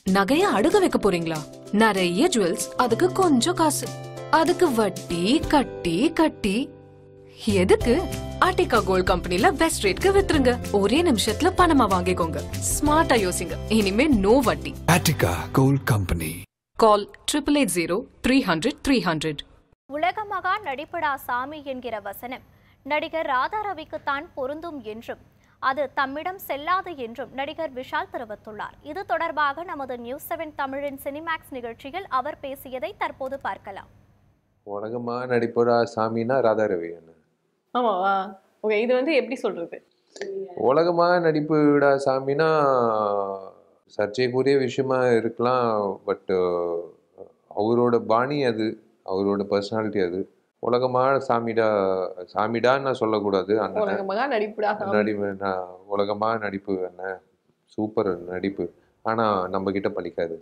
நகைய அடுக்க வைக்க போறீங்களா நிறைய ஜுவல்ஸ் அதுக்கு கொஞ்சம் காசு அதுக்கு வட்டி கட்டி கட்டி எதுக்கு ஆர்டிகா கோல்ட் கம்பெனில பெஸ்ட் ரேட்க்கு வித்துருங்க ஒரே நிமிஷத்துல பணமா வாங்கிக்கோங்க ஸ்மார்ட்டா யோசிங்க இனிமே நோ வட்டி Attica Gold Company. Call triple eight zero three hundred three hundred உலகமகா நடிப்படா சாமி என்கிற வசனம் நடிகர் ராதாரவிக்குத்தான் பொருந்தும் என்றும் அது தம்மிடம் செல்லாது என்றும் நடிகர் விஷால் தெரிவித்துள்ளார் இது தொடர்பாக நமது நியூஸ் செவன் தமிழின் சினிமேக்ஸ் நிகழ்ச்சியில் அவர் பேசியதை தற்போது பார்க்கலாம் உலகமா நடிப்படா சாமினா ராதாரவி அண்ணன் ஆமாவா ஓகே இது வந்து எப்படி சொல்றது உலகமா நடிப்புடா சாமினா சர்ச்சைக்குரிய விஷயமா இருக்கலாம் பட் அவரோட பாணி அது அவரோட பர்சனாலிட்டி அது உலகமான சாமிடா சாமிடான்னு நான் சொல்லக்கூடாது அண்ணன் உலகமாக நடிப்புடா சாமி. நடிப்பு நான் உலகமா நடிப்பு அண்ணன் சூப்பர் நடிப்பு ஆனா நம்ம கிட்ட பலிக்காது